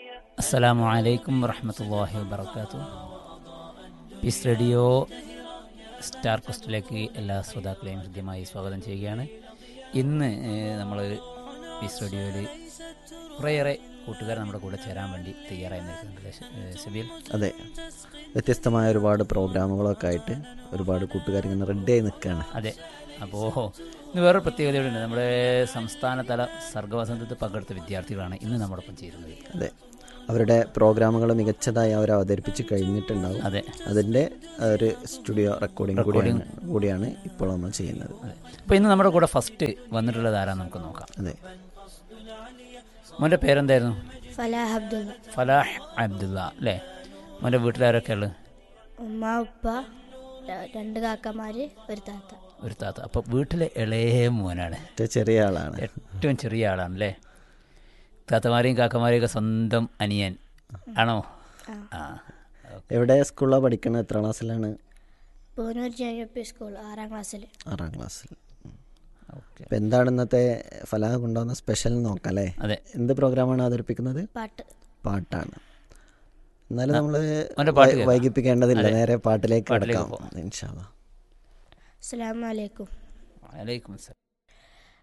അസ്സലാമു അലൈക്കും വറഹമത്തല്ലാഹി വബർക്കാത്തു പീസ് റേഡിയോ സ്റ്റാർ ക്വസ്റ്റിലേക്ക് എല്ലാ ശ്രോതാക്കളെയും ഹൃദ്യമായി സ്വാഗതം ചെയ്യുകയാണ് ഇന്ന് നമ്മൾ പീസ് റേഡിയോയിൽ കുറേയേറെ കൂട്ടുകാർ നമ്മുടെ കൂടെ ചേരാൻ വേണ്ടി തയ്യാറായി നിൽക്കുന്നുണ്ട് ഷ- ഏ, ഷബീൽ അതെ വ്യത്യസ്തമായ ഒരുപാട് പ്രോഗ്രാമുകളൊക്കെ ആയിട്ട് ഒരുപാട് കൂട്ടുകാർ ഇങ്ങനെ റെഡിയായി നിൽക്കുകയാണ് അതെ അപ്പോൾ ഇന്ന് വേറൊരു പ്രത്യേകതയുണ്ട് നമ്മുടെ സംസ്ഥാനതല സർഗവസന്തത്തിൽ പങ്കെടുത്ത വിദ്യാർത്ഥികളാണ് ഇന്ന് നമ്മോടൊപ്പം ചേരുന്നത് അതെ അവരുടെ പ്രോഗ്രാമുകൾ മികച്ചതായി അവർ അവതരിപ്പിച്ച് കഴിഞ്ഞിട്ടുണ്ടാവും അതെ അതിൻ്റെ ഒരു സ്റ്റുഡിയോ റെക്കോർഡിംഗ് കൂടിയാണ് കൂടിയാണ് ഇപ്പോൾ നമ്മൾ ചെയ്യുന്നത് അതെ അപ്പോൾ ഇന്ന് നമ്മുടെ കൂടെ ഫസ്റ്റ് വന്നിട്ടുള്ളത് ആരാന്ന് നമുക്ക് നോക്കാം അതെ മോൻ്റെ പേരെന്തായിരുന്നു ഫലാഹ് അബ്ദുള്ള ഫലാഹ് അബ്ദുള്ള അല്ലേ മോൻ്റെ വീട്ടിലാരൊക്കെ ഉള്ളത് ഉമ്മ ഉപ്പ ര- രണ്ട് കാക്കമാര് ഒരു താത്ത ഒരു താത്ത അപ്പോൾ വീട്ടിലെ ഇളയ മോനാണ് ഏറ്റവും ചെറിയ ആളാണ് ഏറ്റവും ചെറിയ ആളാണ് അല്ലേ താത്തമാരെയും കാക്കമാരെയും ഒക്കെ സ്വന്തം അനിയൻ ആണോ ആ എവിടെ സ്കൂളിലാണ് പഠിക്കുന്നത് എത്ര ക്ലാസ്സിലാണ് Poonoor J U P school ആറാം ക്ലാസ്സിൽ ആറാം ക്ലാസ്സിൽ ഓക്കെ അപ്പം എന്താണ് ഇന്നത്തെ ഫലാഹ് കൊണ്ടുവന്ന സ്പെഷ്യൽ നോക്കാം അല്ലേ അതെ എന്ത് പ്രോഗ്രാമാണ് അവതരിപ്പിക്കുന്നത് പാട്ട് പാട്ടാണ് എന്നാലും നമ്മൾ അവൻ്റെ പാട്ട് കേൾക്കാം. വൈകിപ്പിക്കേണ്ടതില്ല നേരെ പാട്ടിലേക്ക് പാട്ടിലേക്ക് കിടക്കാം ഇൻഷാല്ലാ അസ്സലാമു അലൈക്കും വലൈക്കും അസ്സലാം